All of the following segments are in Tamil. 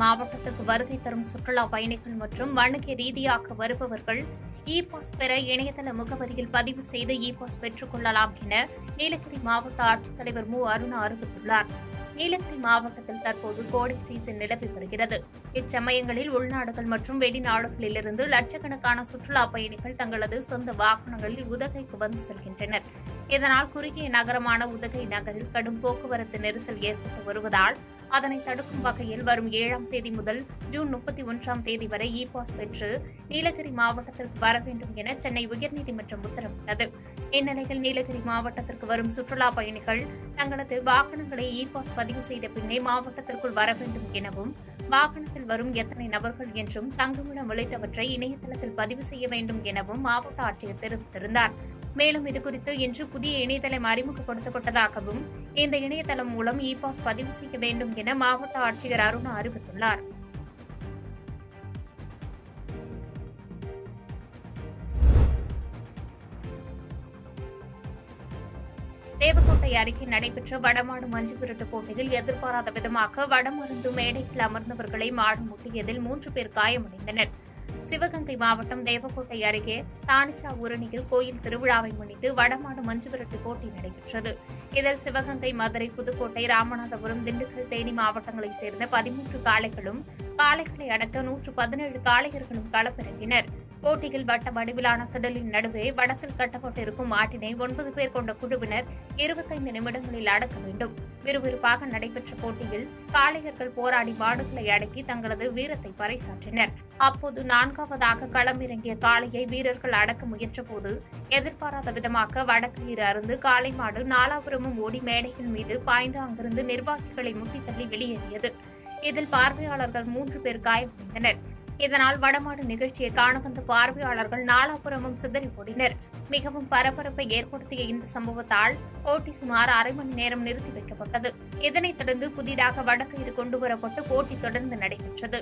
மாவட்டத்திற்கு வருகை தரும் சுற்றுலா பயணிகள் மற்றும் வணிக ரீதியாக வருபவர்கள் இ பாஸ் பெற இணையதள முகவரியில் பதிவு செய்து இ பாஸ் பெற்றுக் கொள்ளலாம் என நீலகிரி மாவட்ட ஆட்சித்தலைவர் மு அருணா அறிவித்துள்ளார் நீலகிரி மாவட்டத்தில் தற்போது கோடை சீசன் நிலவி வருகிறது இச்சமயங்களில் உள்நாடுகள் மற்றும் வெளிநாடுகளிலிருந்து லட்சக்கணக்கான சுற்றுலா பயணிகள் தங்களது சொந்த வாகனங்களில் உதகைக்கு வந்து செல்கின்றனர் இதனால் குறுகிய நகரமான உதகை நகரில் கடும் போக்குவரத்து நெரிசல் ஏற்பட்டு வருவதால் அதனை தடுக்கும் வகையில் வரும் ஏழாம் தேதி முதல் ஜூன் முப்பத்தி ஒன்றாம் தேதி வரை இ பாஸ் பெற்று நீலகிரி மாவட்டத்திற்கு வர வேண்டும் என சென்னை உயர்நீதிமன்றம் உத்தரவிட்டது இந்நிலையில் நீலகிரி மாவட்டத்திற்கு வரும் சுற்றுலா பயணிகள் தங்களது வாகனங்களை இ பாஸ் பதிவு செய்த பின்னே மாவட்டத்திற்குள் வர வேண்டும் எனவும் வாகனத்தில் வரும் எத்தனை நபர்கள் என்றும் தங்குமிடம் உள்ளிட்டவற்றை இணையதளத்தில் பதிவு செய்ய வேண்டும் எனவும் மாவட்ட ஆட்சியர் தெரிவித்திருந்தார் மேலும் இதுகுறித்து இன்று புதிய இணையதளம் அறிமுகப்படுத்தப்பட்டதாகவும் இந்த இணையதளம் மூலம் இ பாஸ் பதிவு செய்ய வேண்டும் என மாவட்ட ஆட்சியர் அருணா அறிவித்துள்ளார் தேவக்கோட்டை அருகே நடைபெற்ற வடமாடு மஞ்சு விரட்டு போட்டியில் எதிர்பாராத விதமாக வடமருந்து மேடையில் அமர்ந்தவர்களை மாடு முட்டியதில் மூன்று பேர் காயமடைந்தனர் சிவகங்கை மாவட்டம் தேவக்கோட்டை அருகே தானிச்சா ஊரணியில் கோயில் திருவிழாவை முன்னிட்டு வடமாடு மஞ்சு விரட்டு போட்டி நடைபெற்றது இதில் சிவகங்கை மதுரை புதுக்கோட்டை ராமநாதபுரம் திண்டுக்கல் தேனி மாவட்டங்களைச் சேர்ந்த பதிமூன்று காளைகளும் காளைகளை அடக்க நூற்று பதினேழு காளையர்களும் களப்பிறங்கினர் போட்டியில் வட்ட வடிவிலான திடலின் நடுவே வடக்கில் கட்டப்பட்டிருக்கும் மாட்டினை ஒன்பது பேர் கொண்ட குழுவினர் இருபத்தைந்து நிமிடங்களில் அடக்க வேண்டும் விறுவிறுப்பாக நடைபெற்ற போட்டியில் காளையர்கள் போராடி மாடுகளை அடக்கி தங்களது வீரத்தை பறைசாற்றினர் அப்போது நான்காவதாக களமிறங்கிய காளையை வீரர்கள் அடக்க முயன்றபோது எதிர்பாராத விதமாக வடக்கயிறு அருந்து காளை மாடு நாலாபுரமும் ஓடி மேடையின் மீது பாய்ந்து அங்கிருந்து நிர்வாகிகளை முட்டித் தள்ளி வெளியேறியது இதில் பார்வையாளர்கள் மூன்று பேர் காயமடைந்தனர் இதனால் வடமாடு நிகழ்ச்சியை காண வந்த பார்வையாளர்கள் நாலாபுரமும் சிதறி ஓடினர் மிகவும் பரபரப்பை ஏற்படுத்திய இந்த சம்பவத்தால் போட்டி சுமார் அரை மணி நேரம் நிறுத்தி வைக்கப்பட்டது இதனைத் தொடர்ந்து புதிதாக வடக்கயிறு கொண்டுவரப்பட்டு போட்டி தொடர்ந்து நடைபெற்றது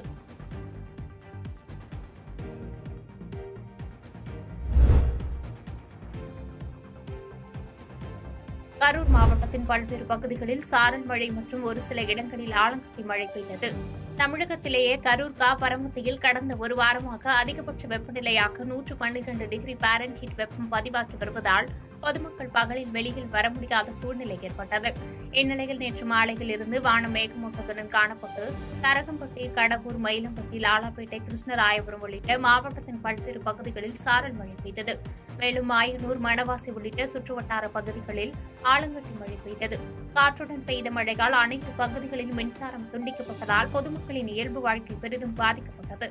கரூர் மாவட்டத்தின் பல்வேறு பகுதிகளில் சாரல் மழை மற்றும் ஒரு சில இடங்களில் ஆலங்கட்டி மழை பெய்தது தமிழகத்திலேயே கரூர் கா பரமத்தியில் கடந்த ஒரு வாரமாக அதிகபட்ச வெப்பநிலையாக நூற்று பன்னிரண்டு டிகிரி பாரன்ஹீட் வெப்பம் பதிவாகி வருவதால் பொதுமக்கள் பகலில் வெளியில் வர முடியாத சூழ்நிலை ஏற்பட்டது இந்நிலையில் நேற்று மாலையில் இருந்து வானம் மேகமூட்டத்துடன் காணப்பட்டு தரகம்பட்டி கடம்பூர் மயிலம்பட்டி லாலாப்பேட்டை கிருஷ்ணராயபுரம் உள்ளிட்ட மாவட்டத்தின் பல்வேறு பகுதிகளில் சாரல் மழை பெய்தது மேலும் மாயனூர் மணவாசி உள்ளிட்ட சுற்றுவட்டார பகுதிகளில் ஆலங்கட்டி மழை பெய்தது காற்றுடன் பெய்த மழையால் அனைத்து பகுதிகளிலும் மின்சாரம் துண்டிக்கப்பட்டதால் பொதுமக்களின் இயல்பு வாழ்க்கை பெரிதும் பாதிக்கப்பட்டது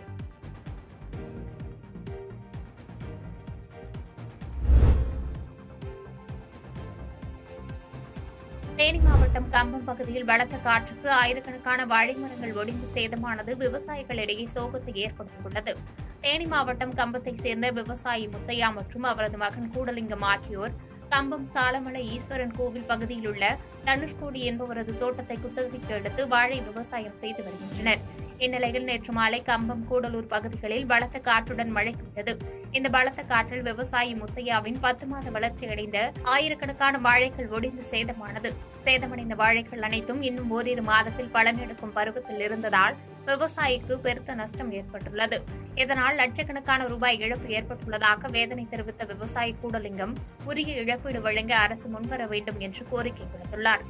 தேனி மாவட்டம் கம்பம் பகுதியில் பலத்த காற்றுக்கு ஆயிரக்கணக்கான வாழை மரங்கள் ஒடிந்து சேதமானது விவசாயிகளிடையே சோகத்தை ஏற்படுத்தியுள்ளது தேனி மாவட்டம் கம்பத்தை சேர்ந்த விவசாயி முத்தையா மற்றும் அவரது மகன் கூடலிங்கம் ஆகியோர் கம்பம் சாலமலை ஈஸ்வரன் கோவில் பகுதியில் உள்ள தனுஷ்கோடி என்பவரது தோட்டத்தை குத்தகைக்கு எடுத்து வாழை விவசாயம் செய்து வருகின்றனர் இந்நிலையில் நேற்று மாலை கம்பம் கூடலூர் பகுதிகளில் பலத்த காற்றுடன் மழை பெய்தது இந்த பலத்த காற்றில் விவசாயி முத்தையாவின் பத்து மாத வளர்ச்சியடைந்த ஆயிரக்கணக்கான வாழைகள் ஒடிந்து சேதமானது சேதமடைந்த வாழைகள் அனைத்தும் இன்னும் ஓரிரு மாதத்தில் பலனெடுக்கும் பருவத்தில் இருந்ததால் விவசாயிக்கு பெருத்த நஷ்டம் ஏற்பட்டுள்ளது இதனால் லட்சக்கணக்கான ரூபாய் இழப்பு ஏற்பட்டுள்ளதாக வேதனை தெரிவித்த விவசாயி கூடலிங்கம் உரிய இழப்பீடு வழங்க அரசு முன்வர வேண்டும் என்று கோரிக்கை விடுத்துள்ளார்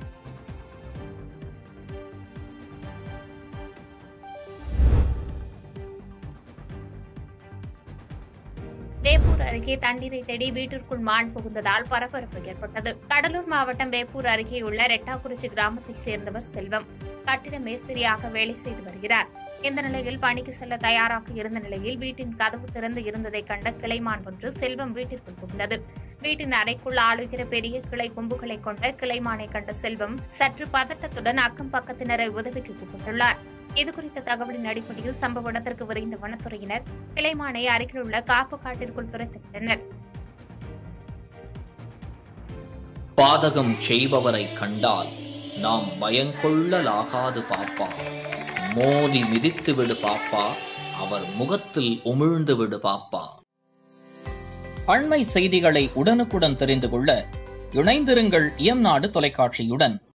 வேப்பூர் அருகே தண்ணீரை தேடி வீட்டிற்குள் மான் புகுந்ததால் பரபரப்பு ஏற்பட்டது கடலூர் மாவட்டம் வேப்பூர் அருகே உள்ள ரெட்டாக்குறிச்சி கிராமத்தைச் சேர்ந்தவர் செல்வம் கட்டிட மேஸ்திரியாக வேலை செய்து வருகிறார் இந்த நிலையில் பணிக்கு செல்ல தயாராக இருந்த நிலையில் வீட்டின் கதவு திறந்து இருந்ததை கண்ட கிளைமான் ஒன்று செல்வம் வீட்டிற்குள் புகுந்தது வீட்டின் அறைக்குள் ஆளுகிற பெரிய கிளை கொம்புகளை கொண்ட கிளைமானை கண்ட செல்வம் சற்று பதட்டத்துடன் அக்கம் பக்கத்தினரை உதவிக்கு கூப்பிட்டுள்ளார் இதுகுறித்த தகவலின் அடிப்படையில் சம்பவ இடத்திற்கு விரைந்த வனத்துறையினர் கிளைமானை அருகிலுள்ள காப்பு காட்டிற்குள் துரைத்துவிட்டனர் பாதகம் செய்பவரை கண்டால் நாம் பயங்கொள்ளலாகாது பாப்பா மோதி மிதித்து விடு பாப்பா அவர் முகத்தில் உமிழ்ந்து விடு பாப்பா அண்மை செய்திகளை உடனுக்குடன் தெரிந்து கொள்ள இணைந்திருங்கள் இயம்நாடு தொலைக்காட்சியுடன்